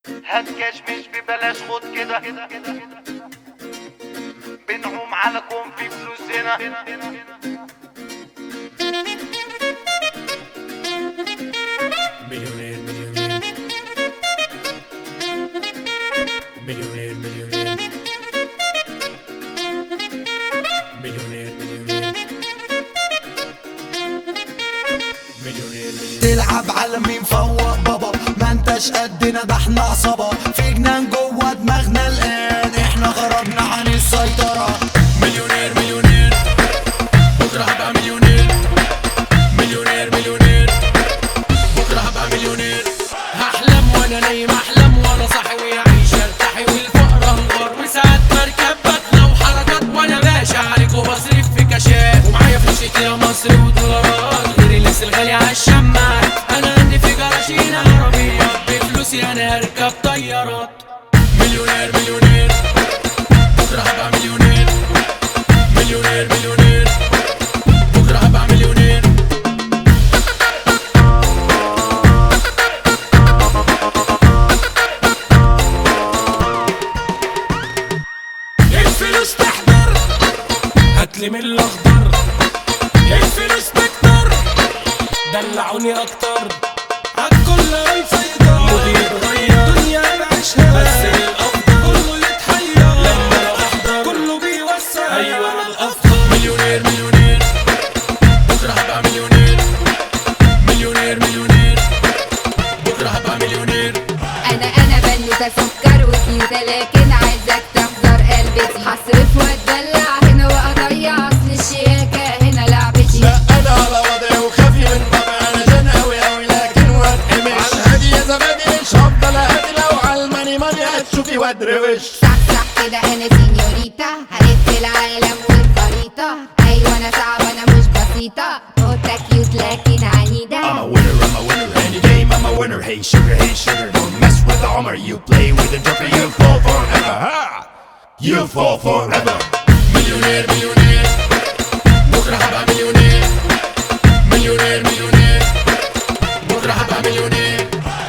هات كاش مش ببلاش خد كده بنعوم على كون في فلوس هنا مليونير مليونير مليونير مليونير مليونير مليونير مليونير مليونير تلعب على مين فوق بابا ما انتش قدنا ده احنا عصابة في جنان جوه دماغنا الآن احنا خرجنا عن السيطرة مليونير مليونير بكره هبقى مليونير مليونير مليونير بكره هبقى مليونير هحلم وانا نايم احلم وانا صاحي ويعيش ارتاحي والفقر انهار وساعات مركب بطلة وحركات وانا باشا عليك وبصرف في كاشات ومعايا فلوس كتير مصري ودولارات غير اللبس الغالي عالشماعات انا عندي في جراشين عربية بفلوسي انا هركب طيارات مليونير مليونير بكره هبقى مليونير مليونير مليونير بكره هبقى مليونير الفلوس تحضر هاتلي من الاخضر الفلوس تكتر دلعوني اكتر عالكل هيفيضر مودي يتغير دنيا بعيشها بس الافضل كله يتحير لما انا احضر كله بيوسع ايوه انا الافضل مليونير مليونير بكره هبقى مليونير مليونير مليونير بكره هبقى مليونير انا انا بنوتة سكر وكيوتة لكن عايزك تحضر قلبتي هصرف واتدلع هنا واضيع اصل الشياكة هنا لعبتي لا انا على وضعي وخافي من طبعي انا جن اوي اوي لكن واتقمش على الهادي يا زبادي مش هفضل اهدي لو على الماني ماني هتشوفي وادروش صح صح كده انا سينيوريتا هلف العالم والخريطة ايوه انا صعبة انا مش بسيطة قطة كيوت لكن I'm a عنيدة winner, I'm a winner, any game I'm a winner. Hey sugar, hey sugar, don't mess with the Homer. You play with the Joker, you fall forever. Ha! You fall forever. مليونير مليونير بكره هبقى مليونير مليونير مليونير بكره هبقى مليونير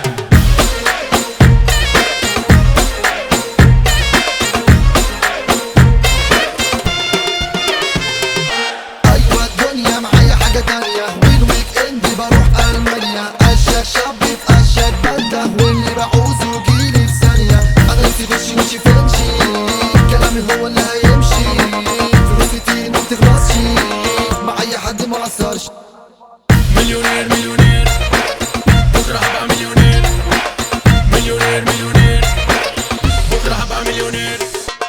ايوه الدنيا معايا حاجة تانية والويك اند بروح المانيا اشيك شاب في اشيك بلدة واللي بعوزه جيلي في ثانية انا نفسي غشي مشي فيمشي كلامي هو اللي هيمشي فلوسي كتير ما بتخلصش مع اي حد ما قصرش مليونير مليونير بكره هبقى مليونير مليونير مليونير بكره هبقى مليونير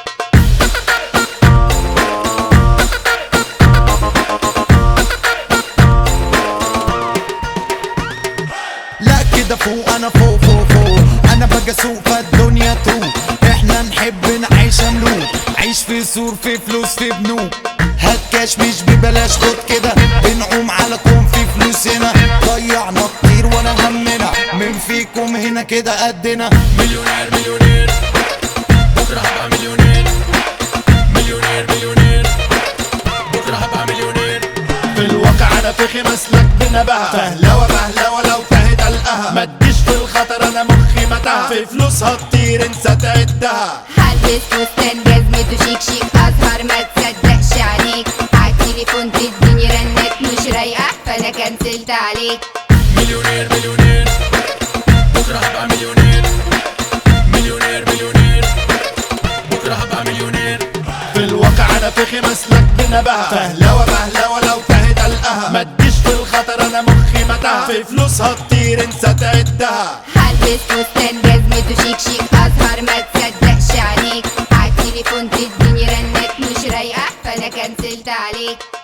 لا كده فوق انا فوق فوق فوق انا بقى سوق فالدنيا تروق احنا نحب نعيش ملوك عيش في سور في فلوس في بنوك هات كاش مش ببلاش خد كده بنعوم على كون في فلوس هنا ضيعنا كتير ولا همنا من فيكم هنا كده قدنا مليونير مليونير بكره هبقى مليونير مليونير مليونير بكره هبقى مليونير في الواقع انا فخي مسلك بنبهة فهلوة بهلوة لو تهت القها ما تجيش في الخطر انا مخي متاهة في فلوسها كتير انسى تعدها هلبس فستان جزمته شيك شيك اظهر ما تصدقش عليك عالتليفون تديني رنات مش رايقة فانا كنسلت عليك مليونير مليونير بكره هبقى مليونير مليونير مليونير بكره هبقى مليونير في الواقع انا فخي مسلك بنبهة فهلوة بهلوة لو تهت القها ما تجيش في الخطر انا مخي متاهة في فلوسها كتير انسى تعدها هلبس فستان جزمته شيك شيك اظهر ما تصدقش عليك عالتليفون تديني رنات مش رايقة فانا كنسلت عليك